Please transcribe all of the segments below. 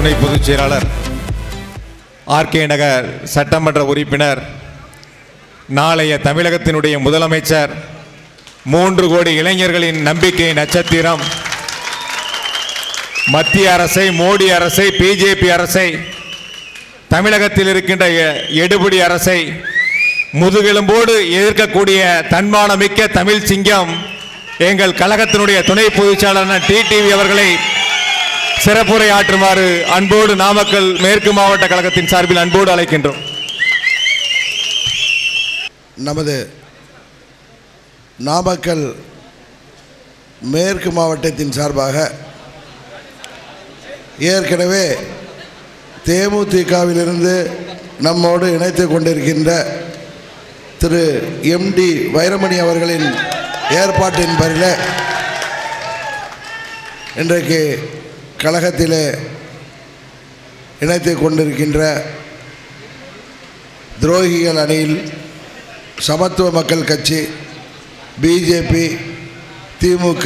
துணை பொதுச் செயலாளர் ஆர்கே நகர் சட்டமன்ற உறுப்பினர் நாளைய தமிழகத்தினுடைய முதலமைச்சர் மூன்று கோடி இளைஞர்களின் நம்பிக்கை நட்சத்திரம் மத்திய அரசை மோடி அரசை பிஜேபி அரசை தமிழகத்தில் இருக்கின்ற எ- எடுபிடி அரசை முதுகெலும்போடு எதிர்க்கக்கூடிய தன்மானமிக்க தமிழ் சிங்கம் எங்கள் கழகத்தினுடைய துணை பொதுச்செயலாளர் டிடிவி அவர்களை சிறப்புரை ஆற்றுமாறு அன்போடு நாமக்கல் மேற்கு மாவட்ட கழகத்தின் சார்பில் அன்போடு அழைக்கின்றோம் நமது நாமக்கல் மேற்கு மாவட்டத்தின் சார்பாக ஏற்கனவே தேமுதிகவிலிருந்து நம்மோடு இணைத்து கொண்டிருக்கின்ற திரு எம்டி வைரமணி அவர்களின் ஏற்பாட்டின் பேரில் இன்றைக்கு கழகத்திலே இணைத்து கொண்டிருக்கின்ற துரோகிகள் அணியில் சமத்துவ மக்கள் கட்சி பிஜேபி திமுக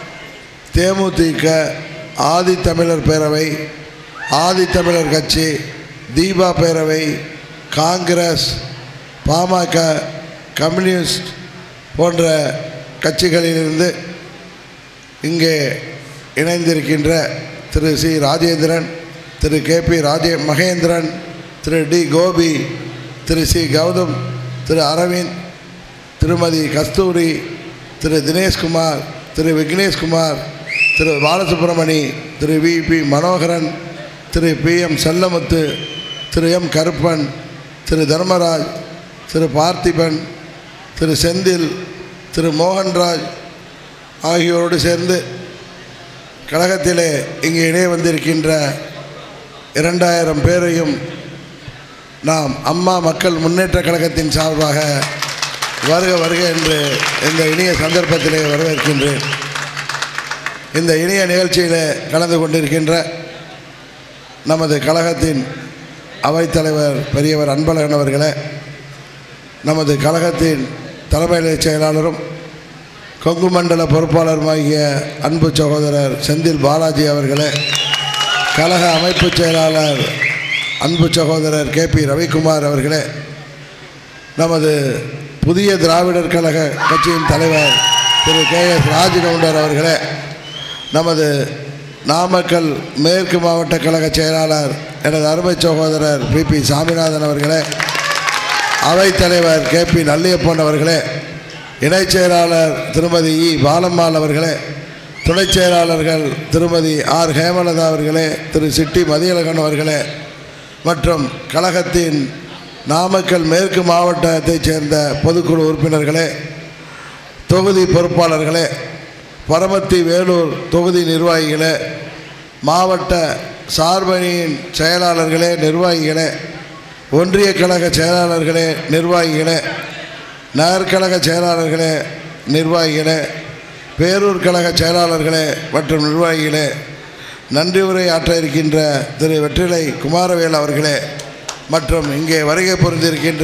தேமுதிக ஆதித்தமிழர் பேரவை ஆதித்தமிழர் கட்சி தீபா பேரவை காங்கிரஸ் பாமக கம்யூனிஸ்ட் போன்ற கட்சிகளிலிருந்து இங்கே இணைந்திருக்கின்ற Thiru C Rajendran Thiru K P Raje Mahendran Thiru T Gopi Thiru C Gautham Thiru Aravind Thirumathi Kasthuri Thiru Dineshkumar Thiru Vigneshkumar Thiru Balasubramani Thiru V P Manoharan Thiru P M Chellamuthu Thiru M Karuppan Thiru Dharmaraj Thiru Parthiban Thiru Senthil Thiru Mohanraj ஆகியோரோடு சேர்ந்து கழகத்திலே இங்கே இணைய வந்திருக்கின்ற இரண்டாயிரம் பேரையும் நாம் அம்மா மக்கள் முன்னேற்ற கழகத்தின் சார்பாக வருக வருக என்று இந்த இனிய சந்தர்ப்பத்திலே வரவேற்கின்றேன் இந்த இனிய நிகழ்ச்சியில் கலந்து கொண்டிருக்கின்ற நமது கழகத்தின் அவைத்தலைவர் பெரியவர் அன்பழகன் அவர்களே நமது கழகத்தின் தலைமை நிலைச் செயலாளரும் கொங்கு மண்டல பொறுப்பாளருமாகிய அன்பு சகோதரர் செந்தில் பாலாஜி அவர்களே கழக அமைப்பு செயலாளர் அன்பு சகோதரர் கே பி ரவிக்குமார் அவர்களே நமது புதிய திராவிடர் கழக கட்சியின் தலைவர் திரு கே எஸ் ராஜகவுண்டர் அவர்களே நமது நாமக்கல் மேற்கு மாவட்ட கழக செயலாளர் எனது அருமை சகோதரர் பி பி சாமிநாதன் அவர்களே அவைத்தலைவர் கே பி நல்லியப்பன் அவர்களே இணைச் செயலாளர் திருமதி இ பாலம்மாள் அவர்களே துணைச் செயலாளர்கள் திருமதி ஆர் ஹேமலதா அவர்களே திரு சிட்டி மதியழகன் அவர்களே மற்றும் கழகத்தின் நாமக்கல் மேற்கு மாவட்டத்தைச் சேர்ந்த பொதுக்குழு உறுப்பினர்களே தொகுதி பொறுப்பாளர்களே பரமத்தி வேலூர் தொகுதி நிர்வாகிகளே மாவட்ட சார்பணியின் செயலாளர்களே நிர்வாகிகளே ஒன்றிய கழக செயலாளர்களே நிர்வாகிகளே நகர்கழக செயலாளர்களே நிர்வாகிகளே பேரூர் கழக செயலாளர்களே மற்றும் நிர்வாகிகளே நன்றி உரை ஆற்ற இருக்கின்ற திரு வெற்றிலை குமாரவேல் அவர்களே மற்றும் இங்கே வருகை புரிந்திருக்கின்ற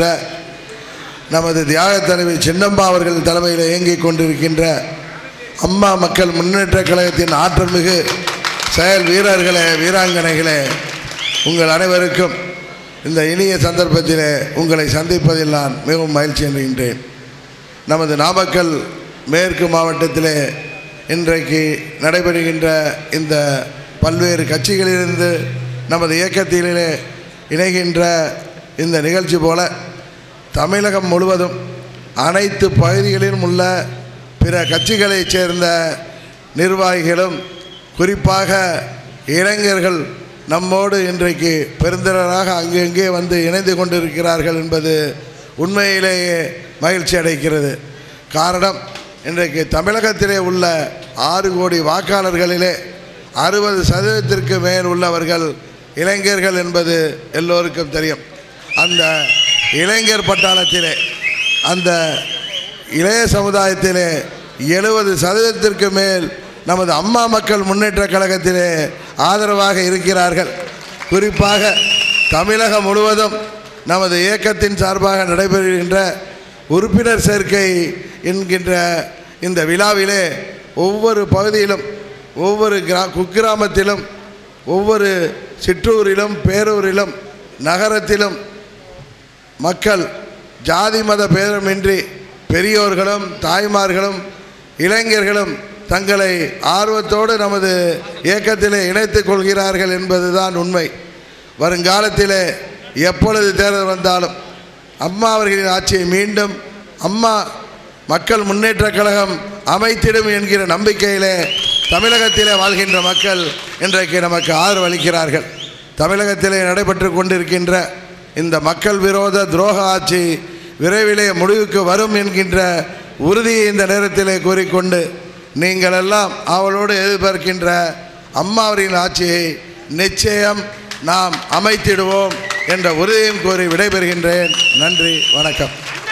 நமது தியாக தலைவி சின்னம்மா அவர்கள் தலைமையில் இயங்கிக் கொண்டிருக்கின்ற அம்மா மக்கள் முன்னேற்ற கழகத்தின் ஆற்றல் மிகு செயல் வீரர்களே வீராங்கனைகளே உங்கள் அனைவருக்கும் இந்த இனிய சந்தர்ப்பத்திலே உங்களை சந்திப்பதில் நான் மிகவும் மகிழ்ச்சி அடைகின்றேன் நமது நாமக்கல் மேற்கு மாவட்டத்திலே இன்றைக்கு நடைபெறுகின்ற இந்த பல்வேறு கட்சிகளிலிருந்து நமது இயக்கத்திலே இணைகின்ற இந்த நிகழ்ச்சி போல தமிழகம் முழுவதும் அனைத்து பகுதிகளிலும் உள்ள பிற கட்சிகளைச் சேர்ந்த நிர்வாகிகளும் குறிப்பாக இளைஞர்கள் நம்மோடு இன்றைக்கு பெருந்திரராக அங்கங்கே வந்து இணைந்து கொண்டிருக்கிறார்கள் என்பது உண்மையிலேயே மகிழ்ச்சி அடைக்கிறது காரணம் இன்றைக்கு தமிழகத்திலே உள்ள ஆறு கோடி வாக்காளர்களிலே அறுபது சதவீதத்திற்கு மேல் உள்ளவர்கள் இளைஞர்கள் என்பது எல்லோருக்கும் தெரியும் அந்த இளைஞர் பட்டாளத்திலே அந்த இளைய சமுதாயத்திலே எழுபது சதவீதத்திற்கு மேல் நமது அம்மா மக்கள் முன்னேற்ற கழகத்திலே ஆதரவாக இருக்கிறார்கள் குறிப்பாக தமிழகம் முழுவதும் நமது இயக்கத்தின் சார்பாக நடைபெறுகின்ற உறுப்பினர் சேர்க்கை என்கின்ற இந்த விழாவிலே ஒவ்வொரு பகுதியிலும் ஒவ்வொரு கிரா குக்கிராமத்திலும் ஒவ்வொரு சிற்றூரிலும் பேரூரிலும் நகரத்திலும் மக்கள் ஜாதி மத பேதமின்றி பெரியோர்களும் தாய்மார்களும் இளைஞர்களும் தங்களை ஆர்வத்தோடு நமது இயக்கத்திலே இணைத்துக் கொள்கிறார்கள் என்பதுதான் உண்மை வருங்காலத்திலே எப்பொழுது தேர்தல் வந்தாலும் அம்மா அவர்களின் ஆட்சியை மீண்டும் அம்மா மக்கள் முன்னேற்றக் கழகம் அமைத்திடும் என்கிற நம்பிக்கையிலே தமிழகத்திலே வாழ்கின்ற மக்கள் இன்றைக்கு நமக்கு ஆதரவு அளிக்கிறார்கள் தமிழகத்திலே நடைபெற்று கொண்டிருக்கின்ற இந்த மக்கள் விரோத துரோக ஆட்சி விரைவிலே முடிவுக்கு வரும் என்கின்ற உறுதியை இந்த நேரத்திலே கூறிக்கொண்டு நீங்கள் எல்லாம் அவளோடு எதிர்பார்க்கின்ற அம்மா அவர்களின் ஆட்சியை நிச்சயம் நாம் அமைத்திடுவோம் என்ற உறுதியும் கூறி விடைபெறுகின்றேன் நன்றி வணக்கம்